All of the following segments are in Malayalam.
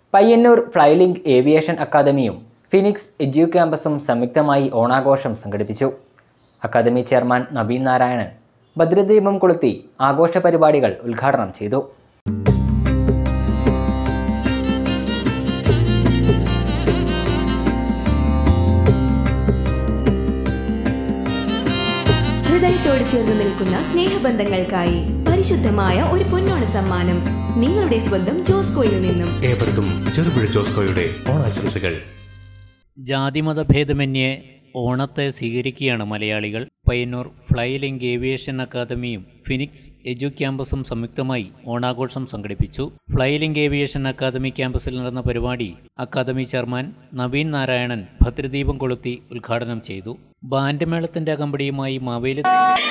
പയ്യന്നൂർ ഫ്ലൈലിങ്ക് ഏവിയേഷൻ അക്കാദമിയും ഫിനിക്സ് എഡ്യു ക്യാമ്പസും സംയുക്തമായി ഓണാഘോഷം സംഘടിപ്പിച്ചു അക്കാദമി ചെയർമാൻ നവീൻ നാരായണൻ ഭദ്രദീപം കൊളുത്തി ആഘോഷ പരിപാടികൾ ഉദ്ഘാടനം ചെയ്തു ഹൃദയത്തോട് ചേർന്ന് നിൽക്കുന്ന സ്നേഹബന്ധങ്ങൾക്കായി പരിശുദ്ധമായ ഒരു പൊന്നോണ സമ്മാനം നിങ്ങളുടെ സ്വന്തം ജോസ്കോയിൽ നിന്നും ഏവർക്കും ചെറുപുഴ ജോസ്കോയുടെ ഓണാശംസകൾ ജാതിമതഭേദമന്യേ ഓണത്തെ സ്വീകരിക്കുകയാണ് മലയാളികൾ പയ്യന്നൂർ ഫ്ലൈലിങ്ക് ഏവിയേഷൻ അക്കാദമിയും ഫിനിക്സ് എജു ക്യാമ്പസും സംയുക്തമായി ഓണാഘോഷം സംഘടിപ്പിച്ചു ഫ്ലൈലിങ്ക് ഏവിയേഷൻ അക്കാദമി ക്യാമ്പസിൽ നടന്ന പരിപാടി അക്കാദമി ചെയർമാൻ നവീൻ നാരായണൻ ഭദ്രദീപം കൊളുത്തി ഉദ്ഘാടനം ചെയ്തു ബാൻഡ് മേളത്തിന്റെ അകമ്പടിയുമായി മാവേലി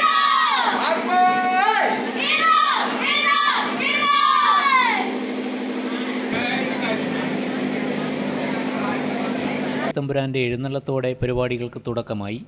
തമ്പുരാന്റെ എഴുന്നള്ളത്തോടെ പരിപാടികൾക്ക് തുടക്കമായി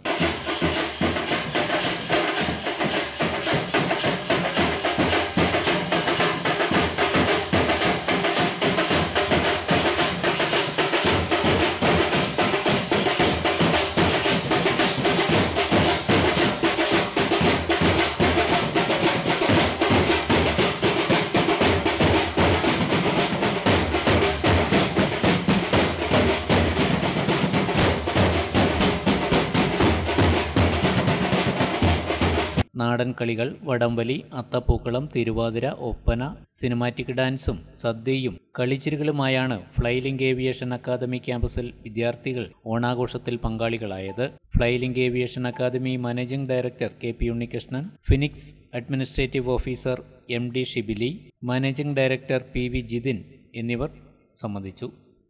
നാടൻ കളികൾ വടംവലി അത്തപ്പൂക്കളം തിരുവാതിര ഒപ്പന സിനിമാറ്റിക് ഡാൻസും സദ്യയും കളിച്ചിരികളുമായാണ് ഫ്ലൈലിങ്ക് ഏവിയേഷൻ അക്കാദമി ക്യാമ്പസിൽ വിദ്യാർത്ഥികൾ ഓണാഘോഷത്തിൽ പങ്കാളികളായത് Flylink aviation academy managing director K P Unnikrishnan Phoenix administrative officer M D Shibili managing director P V Jithin എന്നിവർ സംബന്ധിച്ചു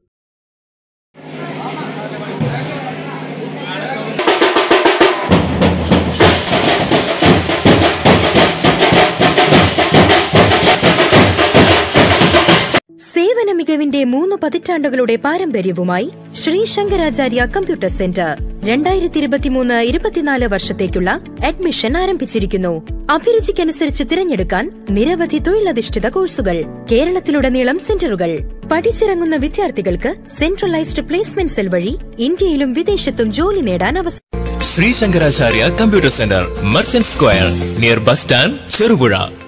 സേവന മികവിന്റെ മൂന്ന് പതിറ്റാണ്ടുകളുടെ പാരമ്പര്യവുമായി ശ്രീ ശങ്കരാചാര്യ കമ്പ്യൂട്ടർ സെന്റർ രണ്ടായിരത്തി ഇരുപത്തിമൂന്ന് ഇരുപത്തിനാല് വർഷത്തേക്കുള്ള അഡ്മിഷൻ ആരംഭിച്ചിരിക്കുന്നു അഭിരുചിക്കനുസരിച്ച് തിരഞ്ഞെടുക്കാൻ നിരവധി തൊഴിലധിഷ്ഠിത കോഴ്സുകൾ കേരളത്തിലുടനീളം സെന്ററുകൾ പഠിച്ചിറങ്ങുന്ന വിദ്യാർത്ഥികൾക്ക് സെൻട്രലൈസ്ഡ് പ്ലേസ്മെന്റ് സെൽ വഴി ഇന്ത്യയിലും വിദേശത്തും ജോലി നേടാൻ അവസരം Shri Shankaracharya computer centre merchant square near bus stand Cherupuzha